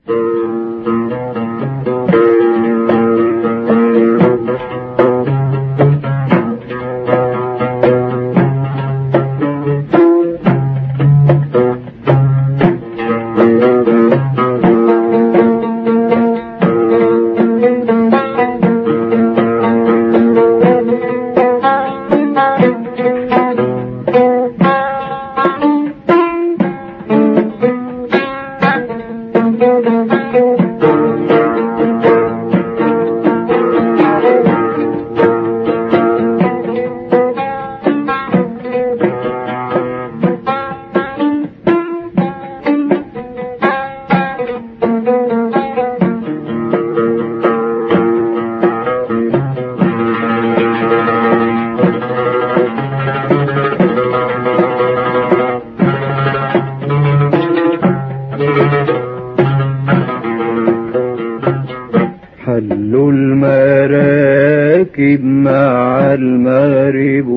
حلوا المراكب مع المغرب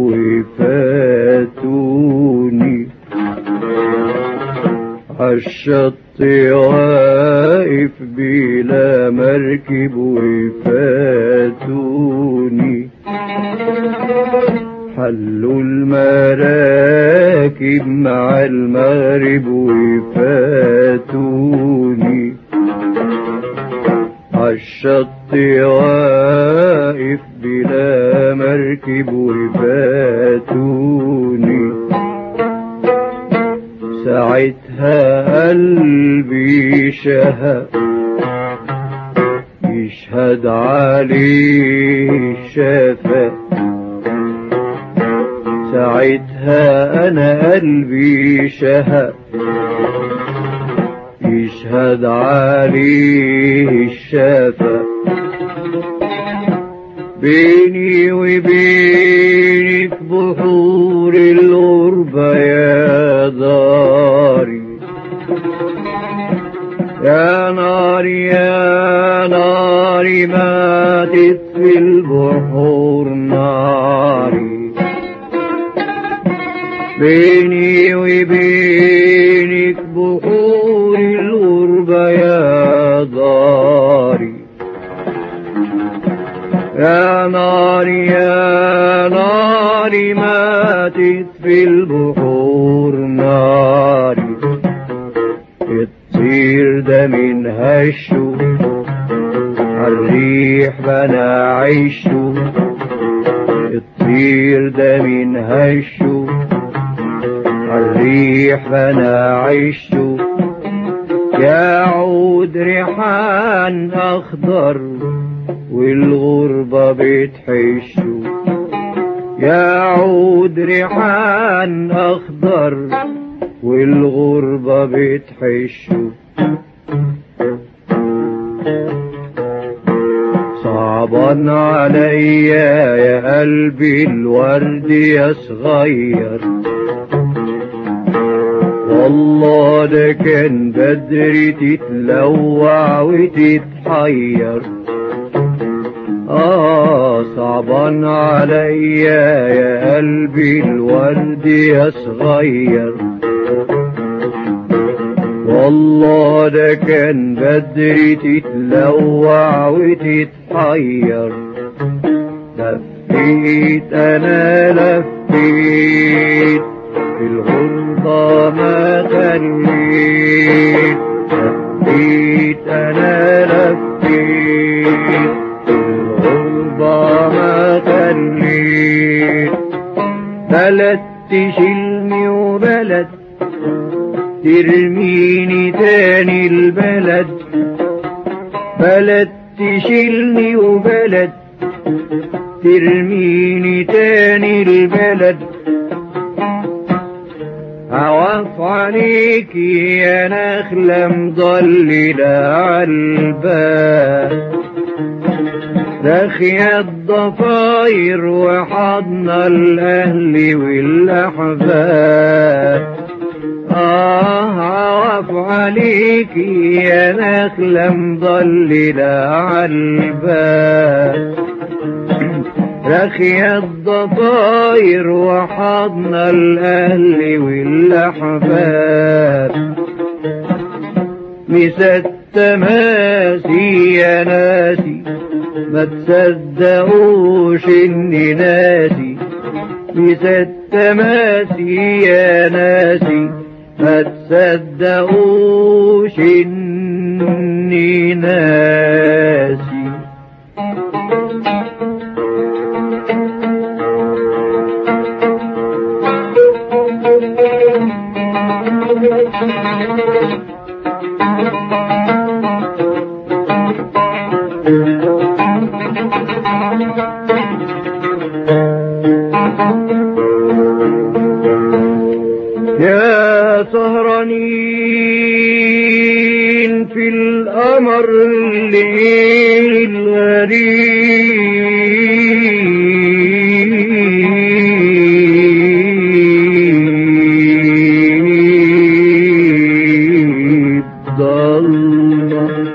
وفاتوني عالشط واقف بلا مركب وفاتوني حلوا المراكب مع المغرب وفاتوني عالشط واقف بلا مركب وفاتوني ساعتها قلبي شهق يشهد عليه الشفق ساعتها انا قلبي شهق يشهد عليه الشفق بيني وبينك بحور الغربة يا داري يا ناري يا ناري ماتت في البحور ناري بيني وبينك بحور الغربة يا داري يا ناري يا ناري ماتت في البحور ناري الطير ده من هشه الريح بنا عيشه الطير ده من هشه الريح بنا عيشه يا عود ريحان اخضر والغربة بتحشه يا عود ريحان اخضر والغربة بتحشه صعبا عليا يا قلبي الورد يا صغير والله ده كان بدري تتلوع وتتحير آه صعبا عليا يا قلبي الورد يا صغير والله ده كان بدري تتلوع وتتحير لفيت انا لفيت في الغربة ما خليت لفيت انا لفيت في الغربة ما خليت بلد تشيلني وبلد ترميني تاني البلد بلد تشيلني وبلد ترميني تاني البلد عواف عليك يا نخلة مضللة عالباب رخي الضفاير وحضن الأهل والأحباب آه عواف عليك يا نخلة مضللة عالباب رخي الضفاير وحضن الأهل والأحباب مسا التماسي يا ناسي ما تصدقوش اني ناسي مسا التماسي يا ناسي ما تصدقوش اني ناسي يا سهرانين في القمر الليل الغريب ضلمه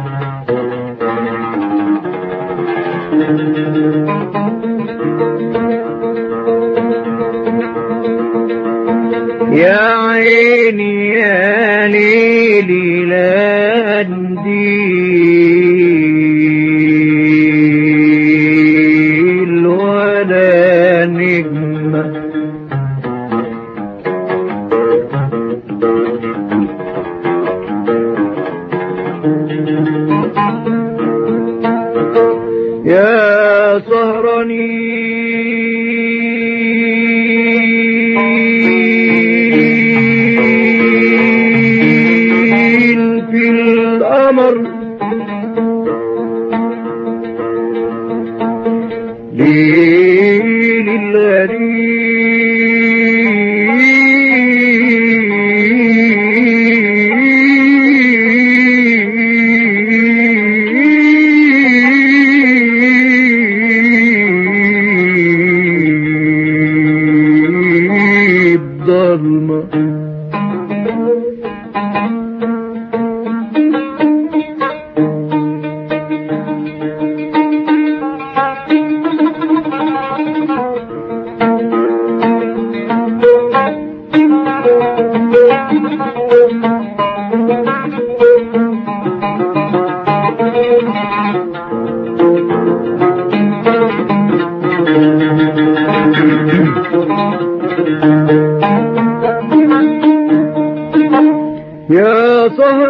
يا عيني يا ليلي لا نديل ولا نجمة يا سهرانين في القمر ليل الغريب ضلمه يا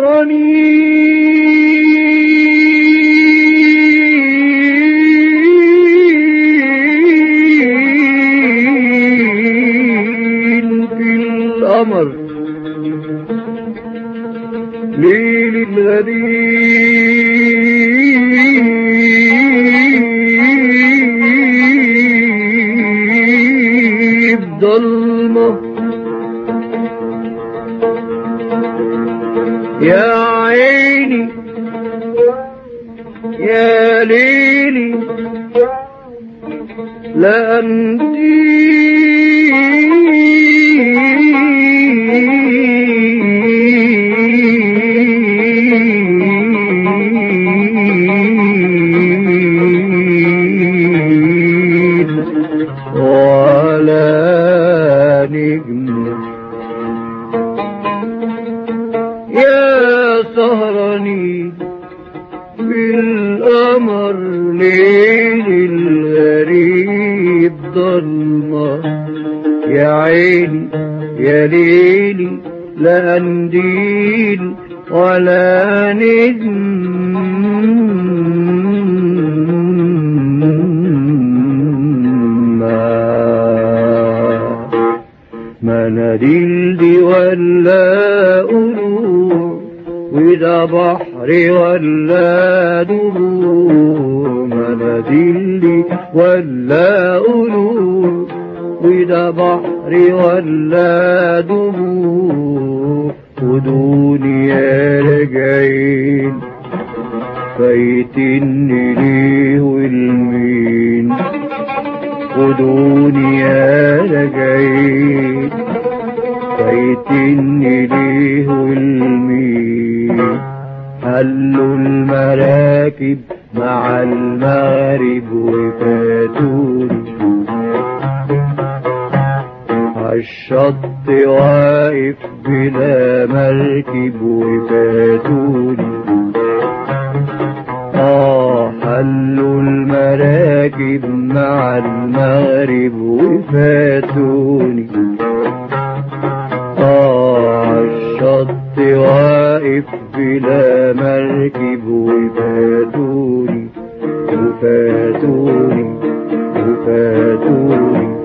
سهرانين في القمر ليل الغريب ضلمه يا عيني يا ليلي لا أنتين ولا نجم يا سهرني بالقمر ليل الغريب ضلمة يا عيني يا ليلي لا انديل ولا نجم مناديل دي ولا قلوب وده بحر ولا دبور مناديل دي ولا قلوب وده بحر ولا دبور ودنيا راجعين فايتني ليه والمين خدوني يا رجعين فايتني ليه والمين حلوا المراكب مع المغرب وفاتوني عالشط واقف بلا مركب وفاتوني آه حلوا المراكب مع المغرب وفاتوني آه عالشط واقف بلا مركب وفاتوني وفاتوني وفاتوني